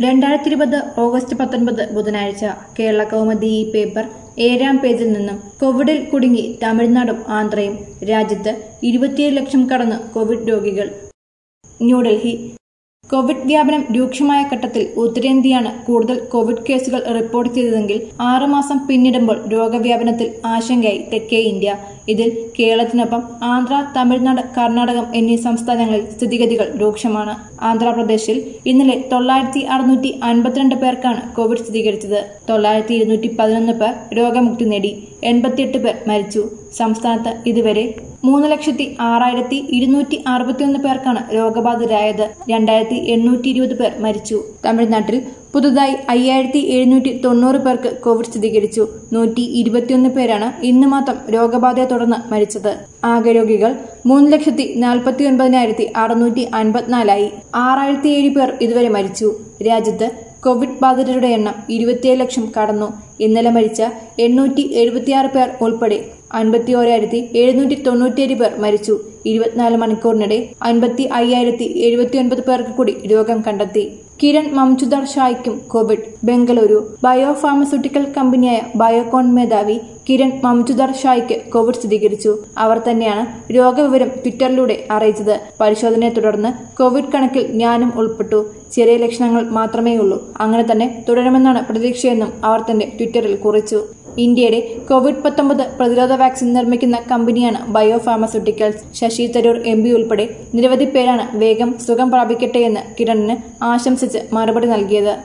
രണ്ടായിരത്തി ഇരുപത് ഓഗസ്റ്റ് പത്തൊൻപത് ബുധനാഴ്ച കേരള കൗമുദി ഈ പേപ്പർ ഏഴാം പേജിൽ നിന്നും കോവിഡിൽ കുടുങ്ങി തമിഴ്നാടും ആന്ധ്രയും രാജ്യത്ത് ഇരുപത്തിയേഴ് ലക്ഷം കടന്ന് കോവിഡ് രോഗികൾ ന്യൂഡൽഹി കോവിഡ് വ്യാപനം രൂക്ഷമായ ഘട്ടത്തിൽ ഉത്തരേന്ത്യയാണ് കൂടുതൽ കോവിഡ് കേസുകൾ റിപ്പോർട്ട് ചെയ്തതെങ്കിൽ ആറുമാസം പിന്നിടുമ്പോൾ രോഗവ്യാപനത്തിൽ ആശങ്കയായി തെക്കേ ഇന്ത്യ ഇതിൽ കേരളത്തിനൊപ്പം ആന്ധ്ര തമിഴ്നാട് കർണാടകം എന്നീ സംസ്ഥാനങ്ങളിൽ സ്ഥിതിഗതികൾ രൂക്ഷമാണ് ആന്ധ്രാപ്രദേശിൽ ഇന്നലെ തൊള്ളായിരത്തി അറുന്നൂറ്റി അൻപത്തിരണ്ട് പേർക്കാണ് കോവിഡ് സ്ഥിരീകരിച്ചത് തൊള്ളായിരത്തി ഇരുന്നൂറ്റി പതിനൊന്ന് പേർ രോഗമുക്തി നേടി എൺപത്തിയെട്ട് പേർ മരിച്ചു സംസ്ഥാനത്ത് ഇതുവരെ മൂന്ന് ലക്ഷത്തി ആറായിരത്തി ഇരുന്നൂറ്റി അറുപത്തിയൊന്ന് പേർക്കാണ് രോഗബാധിതരായത് രണ്ടായിരത്തി എണ്ണൂറ്റി ഇരുപത് പേർ മരിച്ചു തമിഴ്നാട്ടിൽ പുതുതായി അയ്യായിരത്തി എഴുന്നൂറ്റി തൊണ്ണൂറ് പേർക്ക് കോവിഡ് സ്ഥിരീകരിച്ചു നൂറ്റി ഇരുപത്തിയൊന്ന് പേരാണ് ഇന്ന് മാത്രം രോഗബാധയെ തുടർന്ന് മരിച്ചത് ആകെ രോഗികൾ മൂന്ന് ലക്ഷത്തി നാൽപ്പത്തി ഒൻപതിനായിരത്തി അറുന്നൂറ്റി അൻപത്തിനാലായി ആറായിരത്തി ഏഴ് പേർ ഇതുവരെ മരിച്ചു രാജ്യത്ത് കോവിഡ് ബാധിതരുടെ എണ്ണം ഇരുപത്തിയേഴ് ലക്ഷം കടന്നു ഇന്നലെ മരിച്ച എണ്ണൂറ്റി എഴുപത്തിയാറ് പേർ ഉൾപ്പെടെ അൻപത്തി ഓരായിരത്തി എഴുന്നൂറ്റി തൊണ്ണൂറ്റിയേഴ് പേർ മരിച്ചു ഇരുപത്തിനാല് മണിക്കൂറിനിടെ അൻപത്തി അയ്യായിരത്തി എഴുപത്തി ഒൻപത് പേർക്ക് കൂടി രോഗം കണ്ടെത്തി കിരൺ മംജുദാർ ഷായ്ക്കും കോവിഡ് ബംഗളൂരു ബയോ ഫാർമസ്യൂട്ടിക്കൽ കമ്പനിയായ ബയോകോൺ മേധാവി കിരൺ മംജുദാർ ഷായ്ക്ക് കോവിഡ് സ്ഥിരീകരിച്ചു അവർ തന്നെയാണ് രോഗവിവരം ട്വിറ്ററിലൂടെ അറിയിച്ചത് പരിശോധനയെ തുടർന്ന് കോവിഡ് കണക്കിൽ ഞാനും ഉൾപ്പെട്ടു ചെറിയ ലക്ഷണങ്ങൾ മാത്രമേ ഉള്ളൂ അങ്ങനെ തന്നെ തുടരുമെന്നാണ് പ്രതീക്ഷയെന്നും അവർ തന്റെ ട്വിറ്ററിൽ കുറിച്ചു ഇന്ത്യയുടെ കോവിഡ് പത്തൊമ്പത് പ്രതിരോധ വാക്സിൻ നിർമ്മിക്കുന്ന കമ്പനിയാണ് bio pharmaceuticals Shashi Tharoor M P ഉൾപ്പെടെ നിരവധി പേരാണ് വേഗം സുഖം പ്രാപിക്കട്ടെയെന്ന് കിരണിന് ആശംസിച്ച് മറുപടി നൽകിയത്